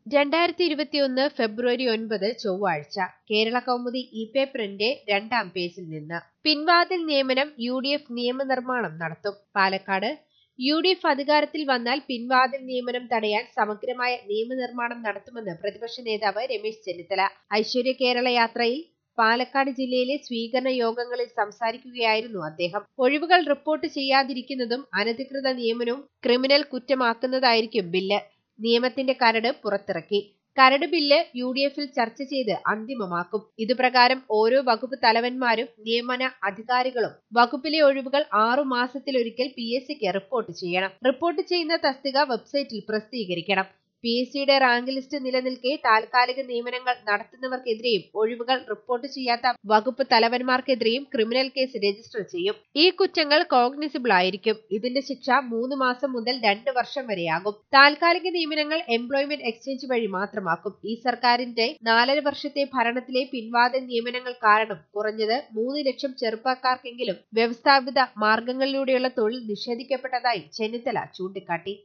രണ്ടായിരത്തി ഇരുപത്തിയൊന്ന് ഫെബ്രുവരി ഒൻപത് ചൊവ്വാഴ്ച കേരള കൗമുദി ഇ പേപ്പറിന്റെ രണ്ടാം പേജിൽ നിന്ന് പിൻവാതിൽ നിയമനം യു ഡി എഫ് നിയമനിർമ്മാണം നടത്തും പാലക്കാട് യു ഡി എഫ് അധികാരത്തിൽ വന്നാൽ പിൻവാതിൽ നിയമനം തടയാൻ സമഗ്രമായ നിയമനിർമ്മാണം നടത്തുമെന്ന് പ്രതിപക്ഷ നേതാവ് രമേശ് ചെന്നിത്തല ഐശ്വര്യ കേരള യാത്രയിൽ പാലക്കാട് ജില്ലയിലെ സ്വീകരണ യോഗങ്ങളിൽ സംസാരിക്കുകയായിരുന്നു അദ്ദേഹം ഒഴിവുകൾ റിപ്പോർട്ട് ചെയ്യാതിരിക്കുന്നതും അനധികൃത നിയമനവും ക്രിമിനൽ കുറ്റമാക്കുന്നതായിരിക്കും ബില്ല് നിയമത്തിന്റെ കരട് പുറത്തിറക്കി കരട് ബില്ല് യു ഡി എഫിൽ ചർച്ച ചെയ്ത് അന്തിമമാക്കും ഇതുപ്രകാരം ഓരോ വകുപ്പ് തലവന്മാരും നിയമന അധികാരികളും വകുപ്പിലെ ഒഴിവുകൾ ആറു മാസത്തിലൊരിക്കൽ പി എസ് സിക്ക് റിപ്പോർട്ട് ചെയ്യണം റിപ്പോർട്ട് ചെയ്യുന്ന തസ്തിക വെബ്സൈറ്റിൽ പ്രസിദ്ധീകരിക്കണം പി എസ് സിയുടെ റാങ്ക് ലിസ്റ്റ് നിലനിൽക്കെ താൽക്കാലിക നിയമനങ്ങൾ നടത്തുന്നവർക്കെതിരെയും ഒഴിവുകൾ റിപ്പോർട്ട് ചെയ്യാത്ത വകുപ്പ് തലവന്മാർക്കെതിരെയും ക്രിമിനൽ കേസ് രജിസ്റ്റർ ചെയ്യും ഈ കുറ്റങ്ങൾ കോഗ്നിസിബിൾ ആയിരിക്കും ഇതിന്റെ ശിക്ഷ മൂന്ന് മാസം മുതൽ രണ്ട് വർഷം വരെയാകും താൽക്കാലിക നിയമനങ്ങൾ എംപ്ലോയ്മെന്റ് എക്സ്ചേഞ്ച് വഴി മാത്രമാക്കും ഈ സർക്കാരിന്റെ നാലര വർഷത്തെ ഭരണത്തിലെ പിൻവാതിൽ നിയമനങ്ങൾ കാരണം കുറഞ്ഞത് മൂന്ന് ലക്ഷം ചെറുപ്പക്കാർക്കെങ്കിലും വ്യവസ്ഥാപിത മാർഗങ്ങളിലൂടെയുള്ള തൊഴിൽ നിഷേധിക്കപ്പെട്ടതായി ചെന്നിത്തല ചൂണ്ടിക്കാട്ടി